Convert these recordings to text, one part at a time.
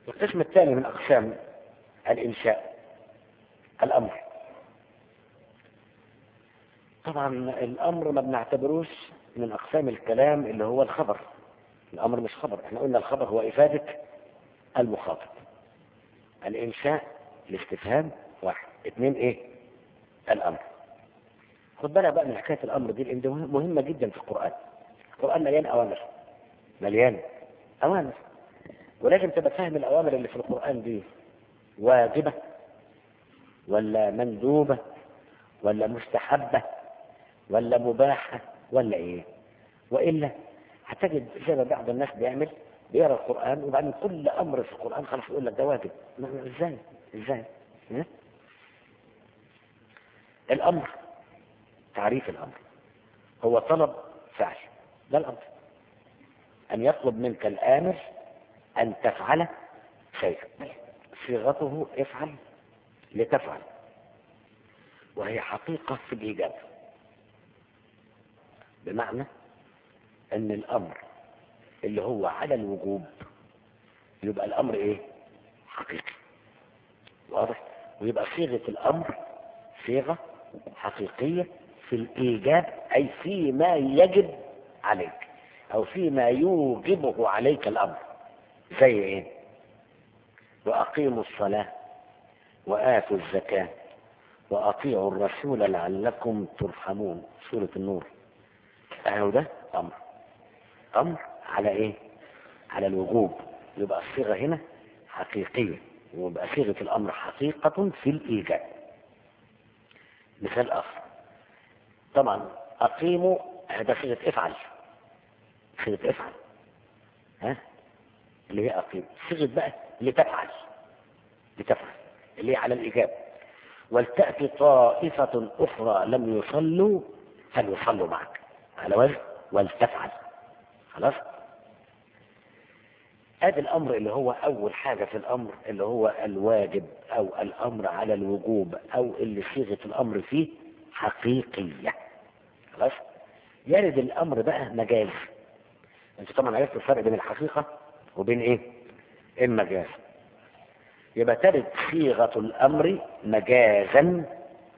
القسم الثاني من أقسام الإنشاء الأمر طبعا الأمر ما بنعتبروش من أقسام الكلام اللي هو الخبر الأمر مش خبر احنا قلنا الخبر هو إفادة المخاطب الإنشاء الاستفهام واحد اثنين إيه الأمر خد بالك بقى من حكاية الأمر دي لأن دي مهمة جدا في القرآن القرآن مليان أوامر مليان أوامر ولازم تبقى فاهم الأوامر اللي في القرآن دي واجبة ولا مندوبة ولا مستحبة ولا مباحة ولا إيه وإلا هتجد زي ما بعض الناس بيعمل بيقرا القرآن وبعدين كل أمر في القرآن خلاص يقول لك ده واجب إزاي إزاي ها؟ الأمر تعريف الأمر هو طلب فعل ده الأمر أن يطلب منك الآمر أن تفعل شيئا صيغته افعل لتفعل وهي حقيقة في الإيجاب بمعنى أن الأمر اللي هو على الوجوب يبقى الأمر إيه؟ حقيقي واضح؟ ويبقى صيغة الأمر صيغة حقيقية في الإيجاب أي فيما يجب عليك أو فيما يوجبه عليك الأمر زي إيه؟ وأقيموا الصلاة وآتوا الزكاة وأطيعوا الرسول لعلكم ترحمون سورة النور أهو ده أمر أمر على إيه؟ على الوجوب يبقى الصيغة هنا حقيقية ويبقى صيغة الأمر حقيقة في الإيجاب مثال آخر طبعا أقيموا هذا صيغة افعل صيغة افعل ها اللي هي أقيم صيغة بقى لتفعل لتفعل اللي هي على الإيجاب ولتأتي طائفة أخرى لم يصلوا فليصلوا معك على وجه ولتفعل خلاص ادي الامر اللي هو اول حاجة في الامر اللي هو الواجب او الامر على الوجوب او اللي صيغة الامر فيه حقيقية خلاص يرد الامر بقى مجاز انت طبعا عرفت الفرق بين الحقيقة وبين ايه المجاز يبقى ترد صيغة الامر مجازا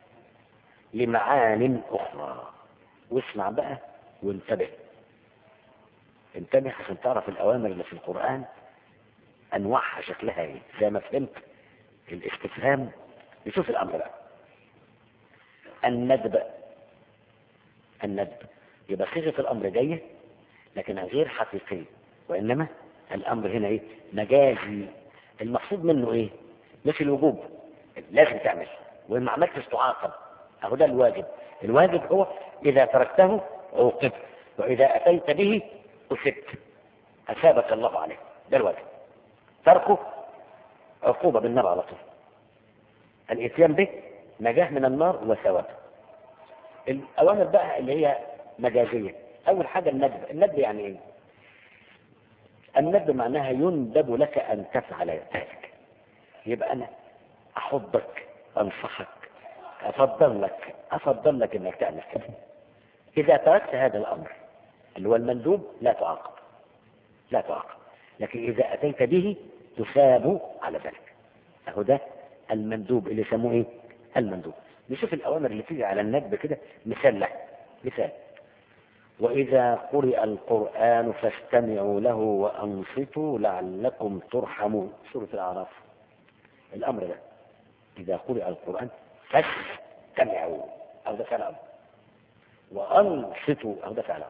لمعان اخرى واسمع بقى وانتبه انتبه عشان تعرف الأوامر اللي في القرآن أنواعها شكلها إيه زي ما فهمت الاستفهام نشوف الأمر بقى الندب الندب يبقى صيغة الأمر جاية لكنها غير حقيقية وإنما الأمر هنا إيه مجازي المقصود منه إيه مش الوجوب لازم تعمل وإن ما عملتش تعاقب أهو ده الواجب الواجب هو إذا تركته عوقبت وإذا أتيت به أثبت أثابك الله عليه ده الواجب تركه عقوبة بالنار على طول الإتيان به نجاة من النار وثواب الأوامر بقى اللي هي مجازية أول حاجة الندب الندب يعني إيه الندب معناها يندب لك أن تفعل ذلك يبقى أنا أحضك أنصحك أفضل لك أفضل لك أنك تعمل كده إذا تركت هذا الأمر اللي هو المندوب لا تعاقب لا تعاقب لكن إذا أتيت به تثاب على ذلك أهو ده المندوب اللي يسموه إيه المندوب نشوف الأوامر اللي تيجي على الندب كده مثال له مثال وإذا قرئ القرآن فاستمعوا له وأنصتوا لعلكم ترحمون سورة الأعراف الأمر ده إذا قرئ القرآن فاستمعوا أو ده فعل أمر وأنصتوا أو ده فعل أمر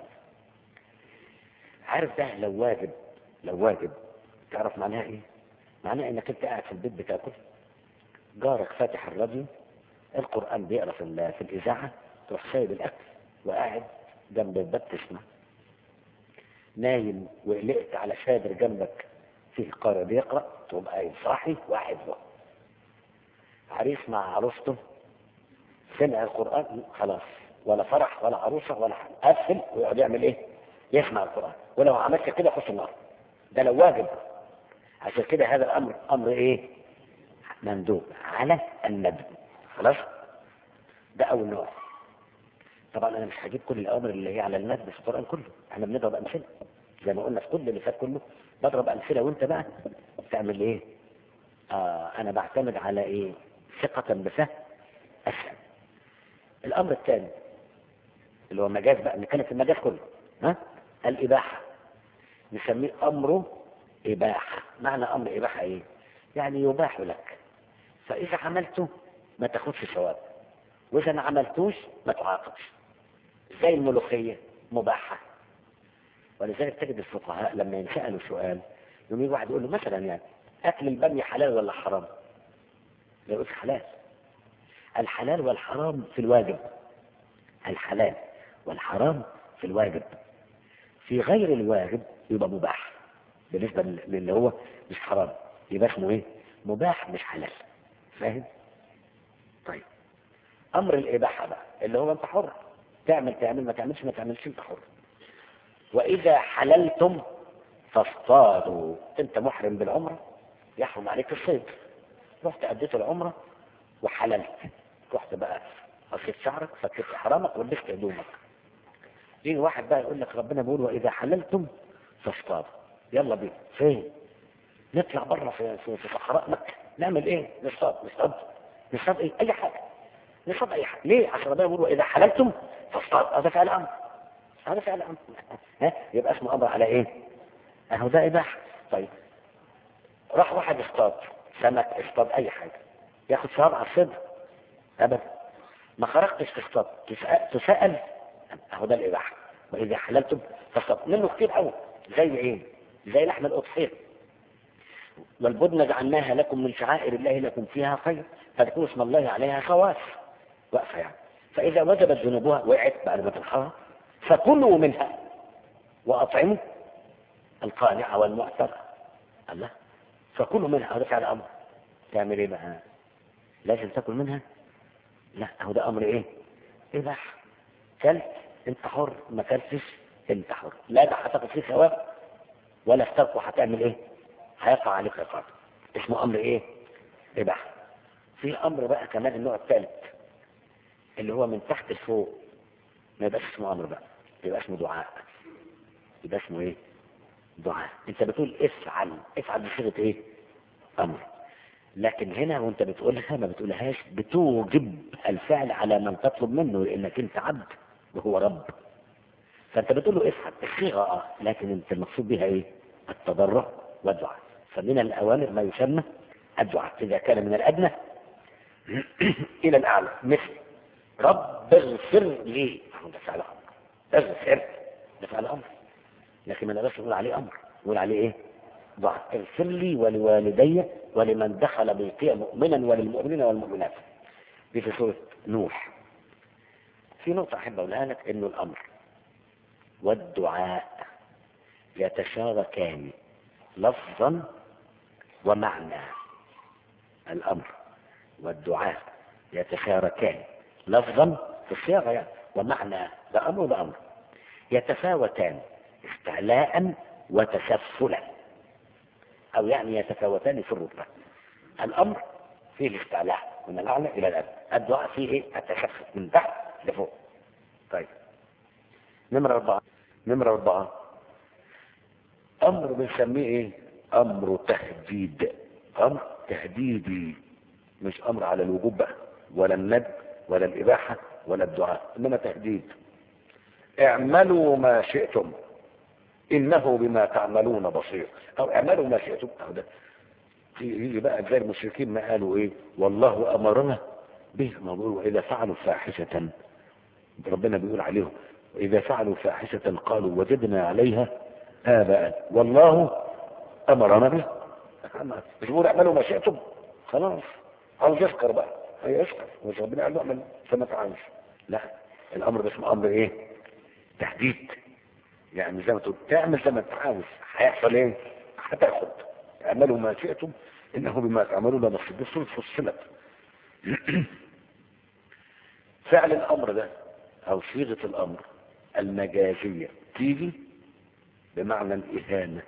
عارف ده لو واجب لو واجب تعرف معناها ايه معناها انك انت قاعد في البيت بتاكل جارك فاتح الراديو القرآن بيقرا في, في الإذاعة تروح سايب الأكل وقاعد جنب الباب تسمع نايم وقلقت على شادر جنبك فيه قارئ بيقرأ تقوم قايم صاحي وقاعد له عريس مع عروسته سمع القرآن خلاص ولا فرح ولا عروسة ولا حاجة قفل ويقعد يعمل ايه يسمع القرآن ولو عملت كده يخش النار ده لو واجب عشان كده هذا الأمر أمر إيه مندوب على الندب خلاص ده أول نوع طبعا أنا مش هجيب كل الأوامر اللي هي على الندب في القرآن كله احنا بنضرب أمثلة زي ما قلنا في كل اللي فات كله بضرب أمثلة وأنت بقى تعمل ايه آه انا بعتمد على ايه ثقة بفهم افهم الامر الثاني اللي هو مجاز بقى نتكلم في المجاز كله ها الاباحة نسميه امره اباحة معنى امر اباحة ايه يعني يباح لك فاذا عملته ما تاخدش ثواب واذا ما عملتوش ما تعاقبش زي الملوخية مباحة ولذلك تجد الفقهاء لما ينسألوا سؤال يوم يجي واحد يقول له مثلا يعني اكل البامية حلال ولا حرام؟ لا يقول حلال الحلال والحرام في الواجب الحلال والحرام في الواجب في غير الواجب يبقى مباح بالنسبة للي هو مش حرام يبقى اسمه ايه مباح مش حلال فاهم طيب امر الاباحة بقى اللي هو انت حر تعمل تعمل ما تعملش ما تعملش انت حر واذا حللتم فاصطادوا انت محرم بالعمرة يحرم عليك الصيد رحت اديت العمرة وحللت رحت بقى قصيت شعرك فكيت حرامك ولبست هدومك يجي واحد بقى يقول لك ربنا بيقول واذا حللتم فاصطادوا يلا بينا فين نطلع بره في في, في صحراء مكه نعمل ايه نصطاد نصطاد نصطاد ايه اي حاجه نصطاد اي حاجه ليه عشان ربنا بيقول واذا حللتم فاصطاد هذا فعل امر هذا فعل امر ها يبقى اسمه امر على ايه اهو ده اباحه طيب راح واحد اصطاد سمك اصطاد اي حاجه ياخد ثواب على الصيد ابدا ما خرجتش تصطاد تسأل, تسأل اهو ده الاباحه واذا حللتم فاصطاد منه كتير قوي زي ايه زي لحم الاضحيه والبدن جعلناها لكم من شعائر الله لكم فيها خير فاذكروا اسم الله عليها خواف واقفه يعني فاذا وجبت ذنوبها وقعت بعد ما تنحرها فكلوا منها واطعموا القانع والمعتر الله فكلوا منها هذا فعل امر تعمل ايه بقى لازم تاكل منها لا هو ده امر ايه اباحه كلت انت حر ما كلتش انت حر لا ده هتاخد فيه ثواب ولا افترق هتعمل ايه هيقع عليك عقاب اسمه امر ايه اباحه في امر بقى كمان النوع الثالث اللي هو من تحت لفوق ما يبقاش اسمه امر بقى يبقى اسمه دعاء يبقى اسمه ايه دعاء انت بتقول افعل افعل بصيغه ايه امر لكن هنا وانت بتقولها ما بتقولهاش بتوجب الفعل على من تطلب منه لانك انت عبد وهو رب فانت بتقول له افعل الصيغه اه لكن انت المقصود بها ايه التضرع والدعاء فمن الاوامر ما يسمى الدعاء اذا كان من الادنى الى الاعلى مثل رب اغفر لي ده فعل امر اغفر ده فعل امر لكن ما نقدرش نقول عليه امر نقول عليه ايه دعاء اغفر لي ولوالدي ولمن دخل بيتي مؤمنا وللمؤمنين والمؤمنات دي في سوره نوح في نقطة أحب أقولها لك إنه الأمر والدعاء يتشاركان لفظا ومعنى الأمر والدعاء يتشاركان لفظا في الصياغة يعني ومعنى ده أمر وده أمر يتفاوتان استعلاء وتسفلا أو يعني يتفاوتان في الرتبة الأمر فيه الاستعلاء من الأعلى إلى الأدنى الدعاء فيه إيه؟ التسفل من تحت لفوق طيب نمرة أربعة نمرة أربعة أمر بنسميه إيه؟ أمر تهديد أمر تهديدي مش أمر على الوجوب بقى ولا الند ولا الإباحة ولا الدعاء إنما تهديد اعملوا ما شئتم إنه بما تعملون بصير أو اعملوا ما شئتم أو ده يجي بقى زي المشركين ما قالوا إيه والله أمرنا به ما بيقولوا إذا فعلوا فاحشة ربنا بيقول عليهم وإذا فعلوا فاحشة قالوا وجدنا عليها آباء والله أمرنا به مش بيقول اعملوا ما شئتم خلاص عاوز يشكر بقى هي يشكر مش ربنا قال له اعمل فما تعالش لا الأمر ده اسمه أمر إيه تهديد يعني زي ما تقول تعمل زي ما انت عاوز هيحصل ايه هتاخد اعملوا ما شئتم انه بما تعملون بصير دي صوره فصلت فعل الامر ده او صيغه الامر المجازيه تيجي بمعنى الاهانه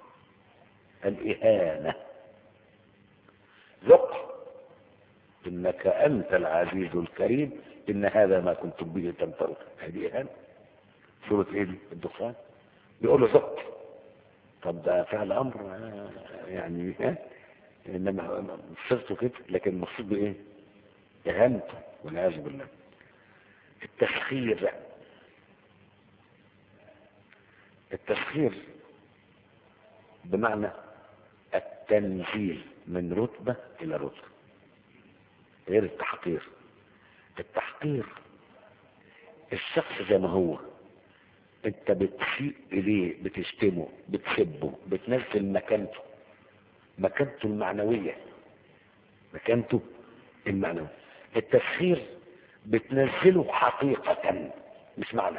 الاهانه ذق انك انت العزيز الكريم ان هذا ما كنتم به تمترون هذه اهانه سورة ايه دي الدخان بيقول له زق طب ده فعل امر يعني ها انما صرته كده لكن المقصود بايه اهانته والعياذ بالله التسخير التسخير بمعنى التنزيل من رتبة إلى رتبة غير التحقير التحقير الشخص زي ما هو انت بتسيء اليه بتشتمه بتسبه بتنزل مكانته مكانته المعنوية مكانته المعنوية التسخير بتنزله حقيقة مش معنى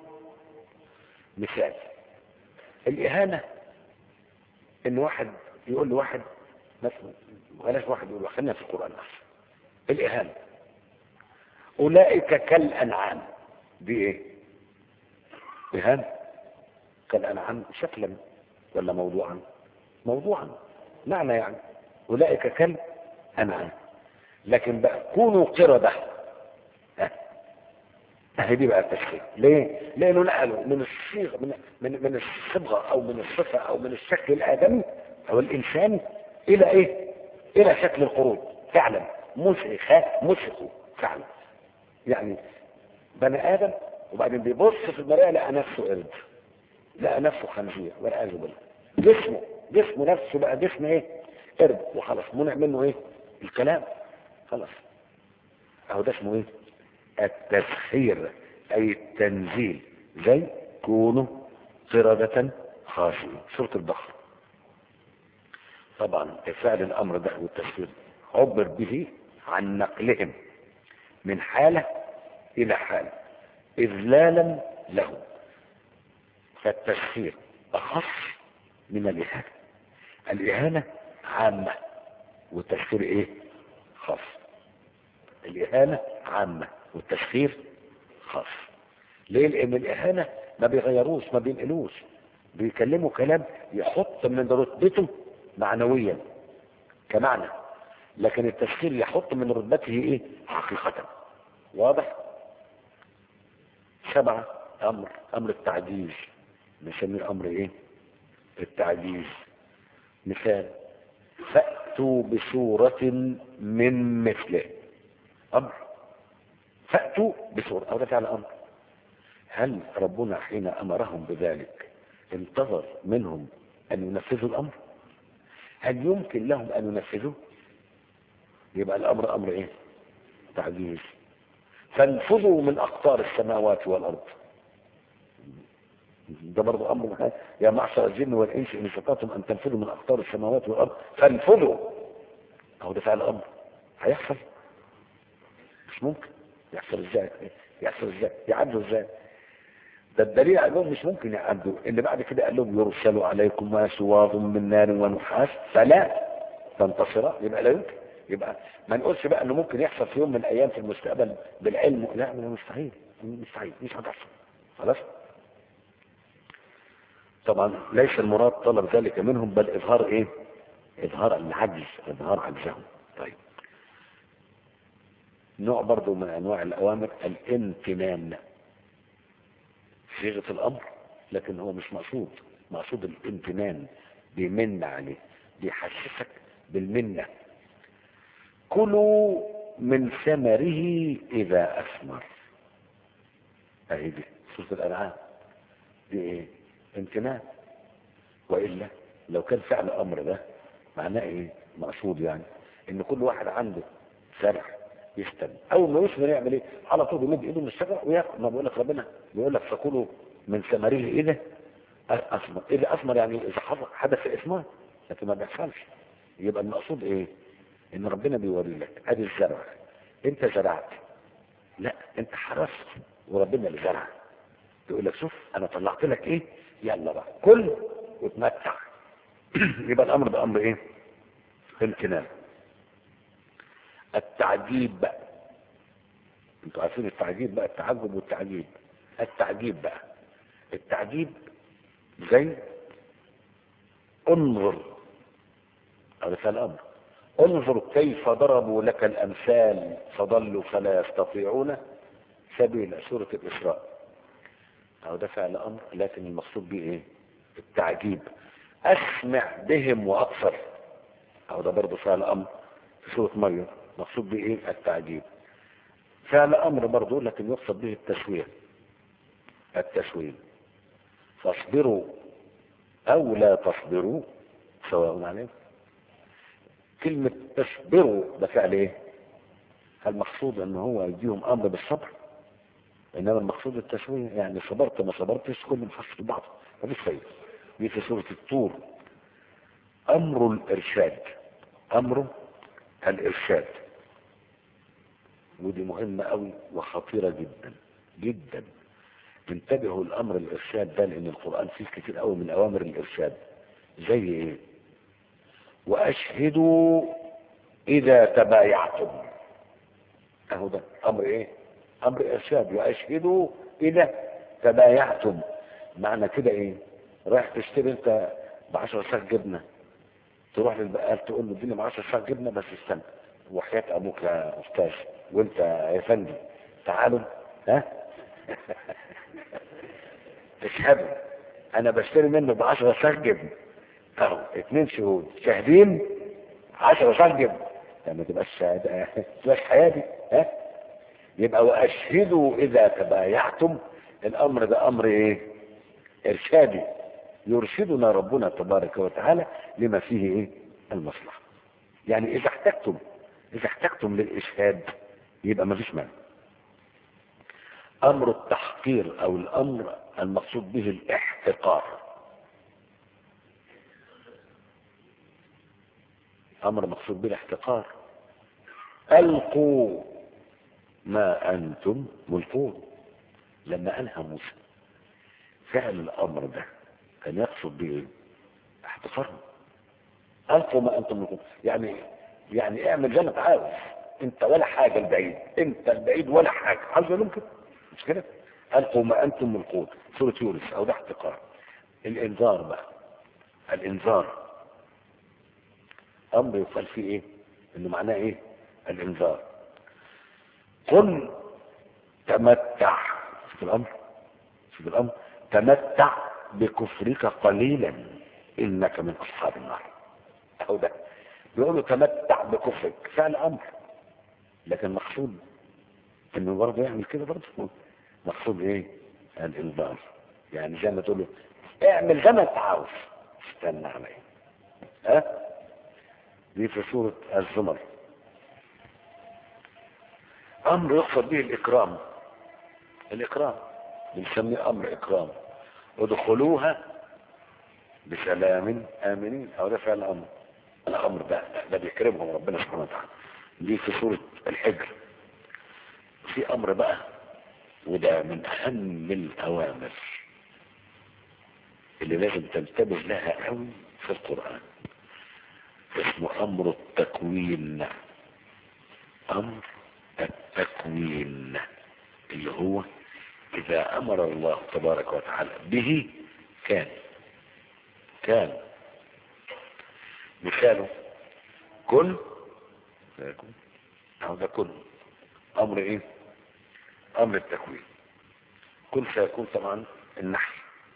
مثال الإهانة إن واحد يقول لواحد مثلا بلاش واحد يقول خلينا في القرآن أحسن الإهانة أولئك كالأنعام دي إيه؟ إهانة كالأنعام شكلا ولا موضوعا؟ موضوعا معنى يعني أولئك كالأنعام لكن بقى كونوا قردة اهي دي بقى التشكيل ليه لانه نقلوا من الصيغه من من من الصبغه او من الصفه او من الشكل الادمي او الانسان الى ايه الى شكل القرود فعلا مسخ مسخوا فعلا يعني بني ادم وبعدين بيبص في المرايه لقى نفسه قرد لقى نفسه خنزير والعياذ بالله جسمه جسمه نفسه بقى جسم ايه قرد وخلاص منع منه ايه الكلام خلاص اهو ده اسمه ايه التسخير اي التنزيل زي كونوا قردة خاشعين سورة البقرة طبعا فعل الامر ده والتسخير عبر به عن نقلهم من حالة الى حالة اذلالا له فالتسخير اخص من الاهانة الاهانة عامة والتسخير ايه خاص الاهانة عامة والتسخير خاص ليه لان الاهانة ما بيغيروش ما بينقلوش بيكلموا كلام يحط من رتبته معنويا كمعنى لكن التسخير يحط من رتبته ايه حقيقة واضح سبعة امر امر التعجيز نسميه امر ايه التعجيز مثال فأتوا بصورة من مثله امر فأتوا بصورة أو ده فعل أمر هل ربنا حين أمرهم بذلك انتظر منهم أن ينفذوا الأمر هل يمكن لهم أن ينفذوه يبقى الأمر أمر إيه تعجيز فانفذوا من أقطار السماوات والأرض ده برضه أمر يا معشر الجن والإنس إن استطعتم أن تنفذوا من أقطار السماوات والأرض فانفذوا أو ده فعل أمر هيحصل مش ممكن يحصل ازاي يحصل ازاي يعدوا ازاي ده الدليل على انهم مش ممكن يعدوا اللي بعد كده قال لهم يرسل عليكم سواظ من نار ونحاس فلا تنتصرا يبقى لا يمكن يبقى ما نقولش بقى انه ممكن يحصل في يوم من الايام في المستقبل بالعلم لا ده مستحيل مستحيل مش هتحصل خلاص طبعا ليس المراد طلب ذلك منهم بل اظهار ايه اظهار العجز اظهار عجزهم طيب نوع برضو من انواع الاوامر الامتنان صيغه الامر لكن هو مش مقصود مقصود الامتنان بيمن عليه بيحسسك بالمنه كلوا من ثمره اذا اثمر اهي دي سوره الانعام دي ايه امتنان والا لو كان فعل امر ده معناه ايه مقصود يعني ان كل واحد عنده زرع يستنى اول ما يثمر يعمل ايه على طول يمد ايده من الشجره وياكل ما بيقول لك ربنا بيقول لك فكلوا من ثمره اذا اثمر اذا اثمر يعني اذا حدث اثمار لكن ما بيحصلش يبقى المقصود ايه ان ربنا بيوري لك ادي الزرع انت زرعت لا انت حرست وربنا اللي زرع يقول لك شوف انا طلعت لك ايه يلا بقى كل وتمتع يبقى الامر ده امر ايه امتنان التعجيب بقى انتوا عارفين التعجيب بقى التعجب والتعجيب التعجيب بقى التعجيب زي انظر هذا الامر انظر كيف ضربوا لك الامثال فضلوا فلا يستطيعون سبيل سورة الاسراء او ده فعل امر لكن المقصود به ايه التعجيب اسمع بهم واكثر او ده برضه فعل امر في سورة مريم مقصود به ايه التعجيب فعل امر برضه لكن يقصد به التسوية التسوية فاصبروا او لا تصبروا سواء عليكم كلمة تصبروا ده فعل ايه هل المقصود ان هو يديهم امر بالصبر انما المقصود التسوية يعني صبرت ما صبرتش كل محصل في بعض مفيش فايدة دي في سورة الطور امر الارشاد امر الارشاد ودي مهمة قوي وخطيرة جدا جدا انتبهوا الامر الارشاد ده لان القرآن فيه كتير قوي من اوامر الارشاد زي ايه واشهدوا اذا تبايعتم اهو ده امر ايه امر ارشاد واشهدوا اذا تبايعتم معنى كده ايه رايح تشتري انت ب 10 صاغ جبنه تروح للبقال تقول له اديني ب 10 صاغ جبنه بس استنى وحياه ابوك يا استاذ وانت يا فندم تعالوا ها اشهدوا انا بشتري منه ب 10 صاغ جبنه اهو اثنين شهود شاهدين 10 صاغ جبنه ما تبقاش شهاده تبقاش حياتي ها يبقى واشهدوا اذا تبايعتم الامر ده امر ايه ارشادي يرشدنا ربنا تبارك وتعالى لما فيه ايه المصلحه يعني اذا احتجتم اذا احتجتم للاشهاد يبقى ما فيش مانع امر التحقير او الامر المقصود به الاحتقار امر مقصود به الاحتقار القوا ما انتم ملقون لما انهى موسى فعل الامر ده كان يقصد به احتقارهم القوا ما انتم ملقون يعني يعني اعمل زي ما انت عاوز انت ولا حاجه البعيد انت البعيد ولا حاجه عاوز لهم كده مش كده القوا ما انتم ملقون سوره يونس او ده احتقار الانذار بقى الانذار امر يقال فيه ايه انه معناه ايه الانذار قل تمتع شوف الامر شوف الامر تمتع بكفرك قليلا انك من اصحاب النار اهو ده بيقولوا تمتع بكفرك فعل امر لكن مقصود انه برضه يعمل كده برضه مقصود ايه الانذار يعني زي ما تقول له اعمل زي ما انت عاوز استنى عليا ها دي في سورة الزمر امر يقصد به الاكرام الاكرام بنسميه امر اكرام ادخلوها بسلام امنين او ده فعل الامر الامر ده ده بيكرمهم ربنا سبحانه وتعالى دي في سورة الحجر في امر بقى وده من اهم الاوامر اللي لازم تنتبه لها قوي في القرآن اسمه امر التكوين امر التكوين اللي هو اذا امر الله تبارك وتعالى به كان كان مثاله كن فيكون او ده كن امر ايه امر التكوين كن سيكون طبعا النحل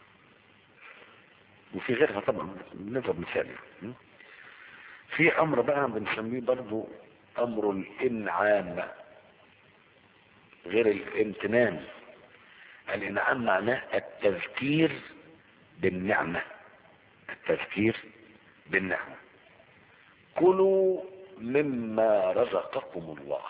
وفي غيرها طبعا نضرب مثال يعني. في امر بقى بنسميه برضو امر الانعام غير الامتنان الانعام معناه التذكير بالنعمة التذكير بالنعمة كلوا مما رزقكم الله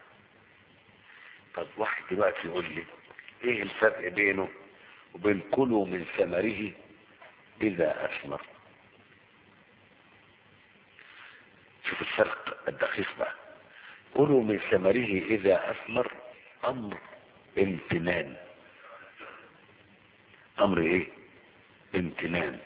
طب واحد دلوقتي يقول لي ايه الفرق بينه وبين كلوا من ثمره اذا اثمر شوف الفرق الدقيق بقى كلوا من ثمره اذا اثمر امر امتنان امر ايه امتنان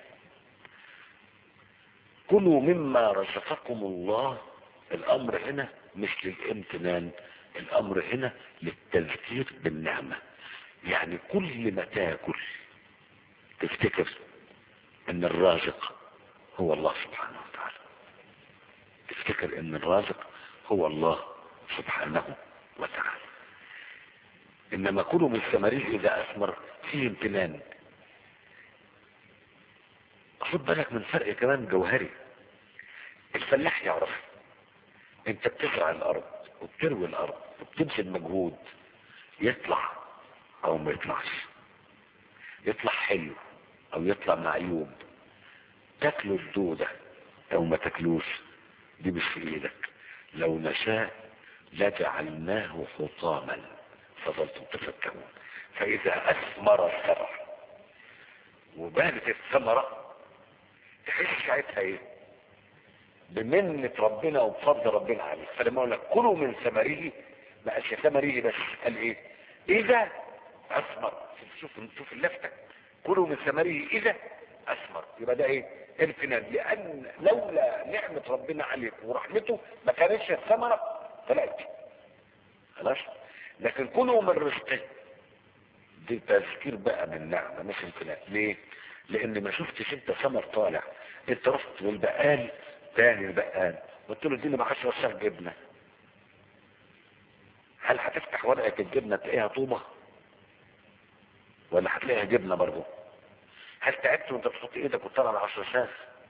كلوا مما رزقكم الله الامر هنا مش للامتنان الامر هنا للتذكير بالنعمة يعني كل ما تاكل تفتكر ان الرازق هو الله سبحانه وتعالى تفتكر ان الرازق هو الله سبحانه وتعالى انما كلوا من ثمره اذا اثمر فيه امتنان خد بالك من فرق كمان جوهري الفلاح يعرف انت بتزرع الارض وبتروي الارض وبتبذل مجهود يطلع او ما يطلعش يطلع حلو او يطلع معيوب تاكله الدودة او ما تاكلوش دي مش في ايدك لو نشاء لجعلناه حطاما فظلتم تفكرون فاذا اثمر الزرع وبانت الثمرة تحس ساعتها ايه بمنة ربنا وبفضل ربنا عليه فلما اقول لك كلوا من ثمره ما قالش ثمره بس قال ايه اذا اثمر شوف شوف اللفتة كلوا من ثمره اذا اثمر يبقى ده ايه امتنان لان لولا نعمة ربنا عليك ورحمته ما كانتش الثمرة طلعت خلاص لكن كلوا من رزقه دي تذكير بقى من نعمة مش امتنان ليه لان ما شفتش انت ثمر طالع انت رحت للبقال تاني البقال قلت له اديني ب 10 ساعة جبنة هل هتفتح ورقة الجبنة تلاقيها طوبة ولا هتلاقيها جبنة برضه هل تعبت وانت بتحط ايدك وتطلع على 10 ساعة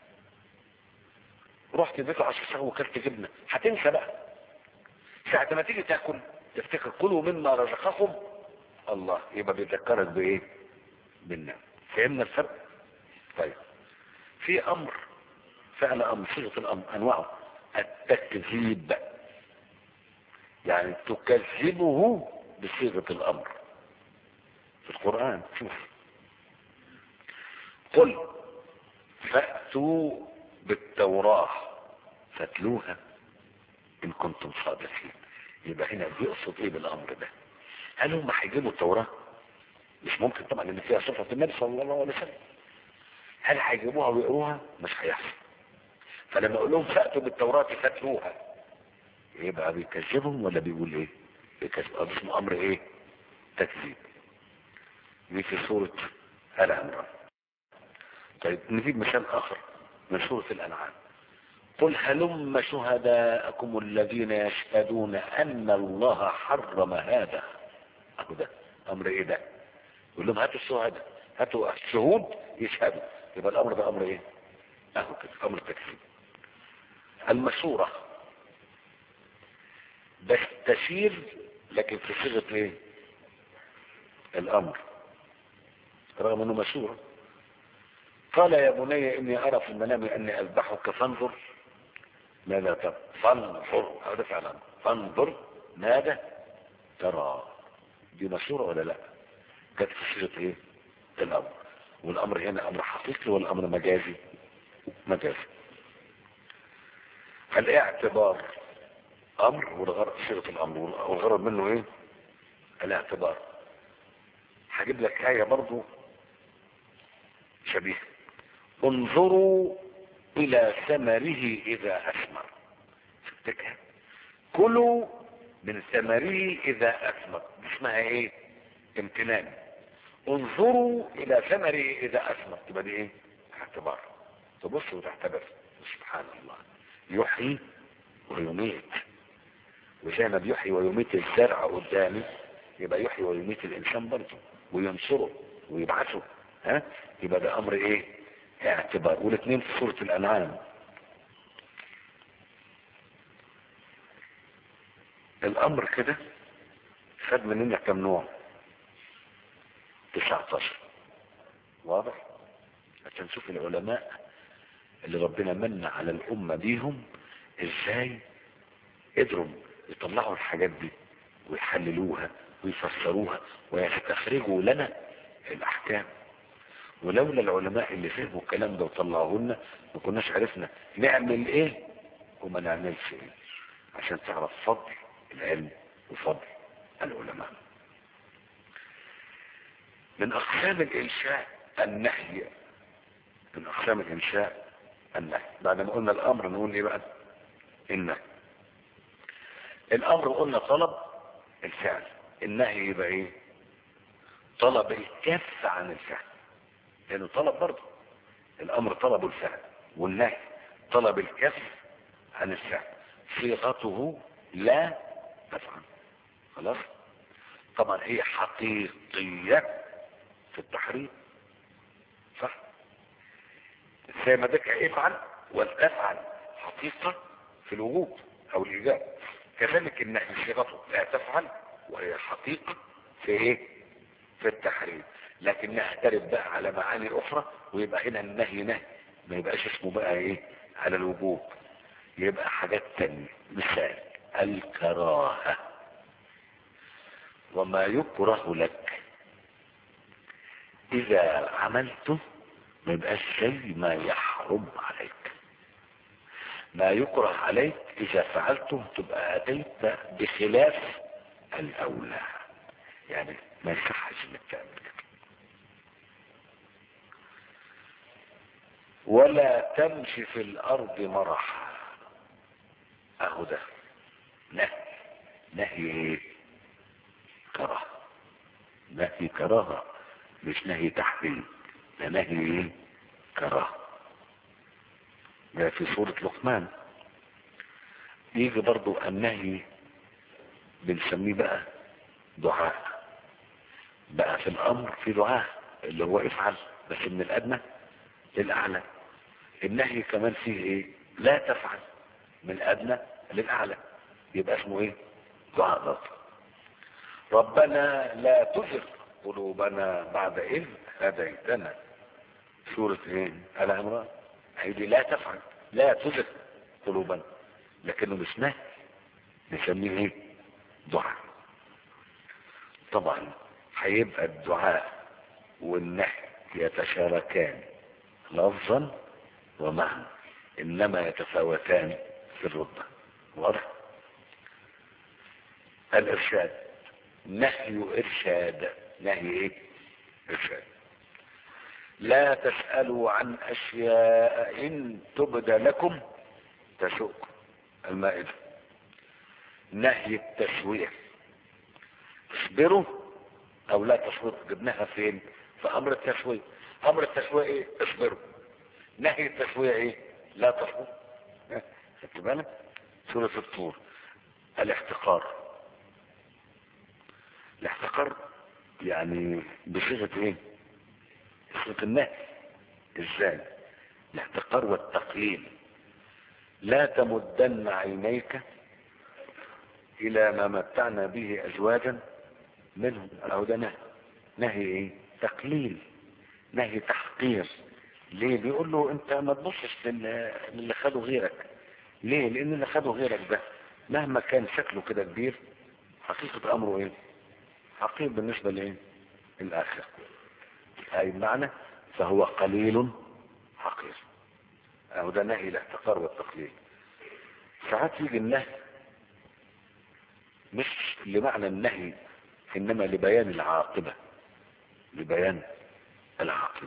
رحت اديته 10 ساعة وكلت جبنة هتنسى بقى ساعة ما تيجي تاكل تفتكر كلوا مما رزقكم الله يبقى بيذكرك بايه بالنعم فهمنا الفرق طيب في امر فعل امر صيغه الامر انواعه التكذيب يعني تكذبه بصيغه الامر في القران شوف قل فاتوا بالتوراه فاتلوها ان كنتم صادقين يبقى هنا بيقصد ايه بالامر ده هل هم هيجيبوا التوراه مش ممكن طبعا لان فيها صفه النبي صلى الله عليه وسلم هل هيجيبوها ويقروها مش هيحصل فلما اقول لهم فاتوا بالتوراة فاتلوها يبقى بيكذبهم ولا بيقول ايه بيكذب ده اسمه امر ايه تكذيب دي في سورة آل عمران طيب نجيب مثال اخر من سورة الانعام قل هلم شهداءكم الذين يشهدون ان الله حرم هذا اهو ده امر ايه ده يقول لهم هاتوا الشهداء هاتوا الشهود يشهدوا يبقى الامر ده امر ايه اهو كده امر تكذيب المشورة بس تشير لكن في صيغة ايه الامر رغم انه مشورة قال يا بني اني ارى في المنام اني اذبحك فانظر ماذا ترى فانظر هذا فعلا فانظر ماذا ترى دي مشورة ولا لا كانت في صيغة ايه الامر والامر هنا امر حقيقي والامر مجازي مجازي الاعتبار امر والغرض صيغه الامر والغرض منه ايه الاعتبار هجيب لك ايه برضو شبيه انظروا الى ثمره اذا اثمر شفتكها كلوا من ثمره اذا اثمر اسمها ايه امتنان انظروا الى ثمره اذا اثمر تبقى دي ايه اعتبار تبص وتعتبر سبحان الله يحيي ويميت وزي ما بيحيي ويميت الزرع قدامي يبقى يحيي ويميت الانسان برضه وينصره ويبعثه ها يبقى ده امر ايه اعتبار والاثنين في سوره الانعام الامر كده خد مننا كم نوع 19 واضح عشان نشوف العلماء اللي ربنا من على الأمة بيهم ازاي قدروا يطلعوا الحاجات دي ويحللوها ويفسروها ويستخرجوا لنا الأحكام ولولا العلماء اللي فهموا الكلام ده وطلعوه لنا ما كناش عرفنا نعمل ايه وما نعملش ايه عشان تعرف فضل العلم وفضل العلماء من أقسام الإنشاء النهي من أقسام الإنشاء النهي بعد ما قلنا الامر نقول ايه بقى النهي الامر قلنا طلب الفعل النهي يبقى ايه طلب الكف عن الفعل لانه طلب برضه الامر طلب الفعل والنهي طلب الكف عن الفعل صيغته لا تفعل خلاص طبعا هي حقيقية في التحريم صح زي ما ذكر افعل والافعل حقيقة في الوجود او الايجاب كذلك النهي صيغته لا تفعل وهي حقيقة في ايه في التحريم لكن نعترف بقى على معاني اخرى ويبقى هنا النهي نهي ما يبقاش اسمه بقى ايه على الوجوب يبقى حاجات تانية مثال الكراهة وما يكره لك اذا عملته ما يبقاش شيء ما يحرم عليك ما يكره عليك اذا فعلته تبقى اتيت بخلاف الاولى يعني ما يصحش انك تعمل كده ولا تمشي في الارض مرحا اهو ده نهي نهي ايه كراهه نهي كراهه مش نهي تحريم ده نهي ايه كراهه ده في سورة لقمان يجي برضو النهي بنسميه بقى دعاء بقى في الامر في دعاء اللي هو افعل بس من الادنى للاعلى النهي كمان فيه ايه لا تفعل من الادنى للاعلى يبقى اسمه ايه دعاء برضه ربنا لا تزغ قلوبنا بعد اذ هديتنا سورة ايه آل عمران هيدي لا تفعل لا تزغ قلوبنا لكنه مش نهي نسميه ايه دعاء طبعا هيبقى الدعاء والنهي يتشاركان لفظا ومعنى انما يتفاوتان في الرتبه واضح الارشاد نهي ارشاد نهي ايه ارشاد لا تسألوا عن اشياء ان تبد لكم تسؤكم المائدة نهي التسوية اصبروا او لا تصبروا جبناها فين في امر التسوية امر التسوية ايه اصبروا نهي التسوية ايه لا تصبروا خدت بالك سورة الطور الاحتقار الاحتقار يعني بصيغة ايه صيغة النهي ازاي الاحتقار والتقليل لا تمدن عينيك الى ما متعنا به ازواجا منهم او ده نهي نهي ايه تقليل نهي تحقير ليه بيقول له انت ما تبصش لل- للي خده غيرك ليه لان اللي خده غيرك ده مهما كان شكله كده كبير حقيقة امره ايه حقير بالنسبة لايه الاخر اي معنى فهو قليل حقير او ده نهي الاحتقار والتقليل ساعات يجي النهي مش لمعنى النهي انما لبيان العاقبة لبيان العاقبة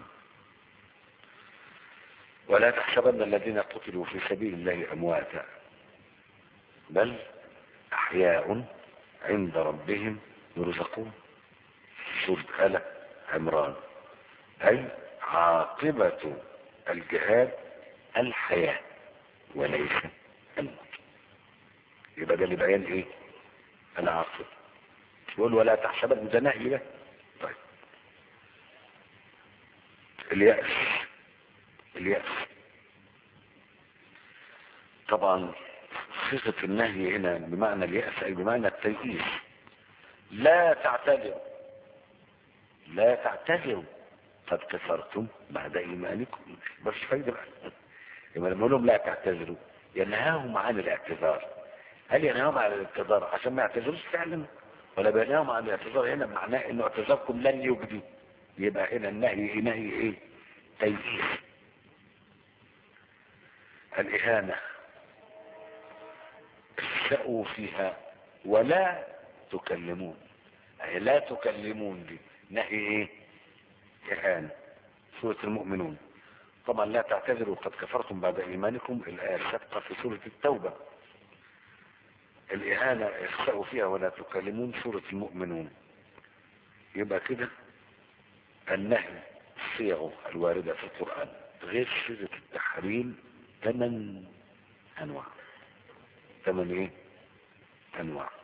ولا تحسبن الذين قتلوا في سبيل الله امواتا بل احياء عند ربهم يرزقون سورة آل عمران اي عاقبة الجهاد الحياة وليس الموت يبقى ده لبيان ايه العاقبة يقول ولا تحسبن ده نهي ده طيب اليأس اليأس طبعا صيغة النهي هنا بمعنى اليأس أي بمعنى التيئيس لا تعتذروا لا تعتذروا قد كفرتم بعد إيمانكم بس فايدة بقى لما لما لهم لا تعتذروا ينهاهم عن الاعتذار هل ينهاهم عن الاعتذار عشان ما يعتذروش فعلا ولا بينهاهم عن الاعتذار هنا معناه انه اعتذاركم لن يجدي يبقى هنا النهي إيه نهي ايه تيئيس الإهانة اسأوا فيها ولا تكلمون أي لا تكلمون دي نهي ايه إهانة سورة المؤمنون طبعا لا تعتذروا قد كفرتم بعد إيمانكم الآية السابقة في سورة التوبة الإهانة اخسأوا فيها ولا تكلمون سورة المؤمنون يبقى كده النهي الصيغ الواردة في القرآن غير صيغة التحريم ثمان أنواع ثمان إيه؟ أنواع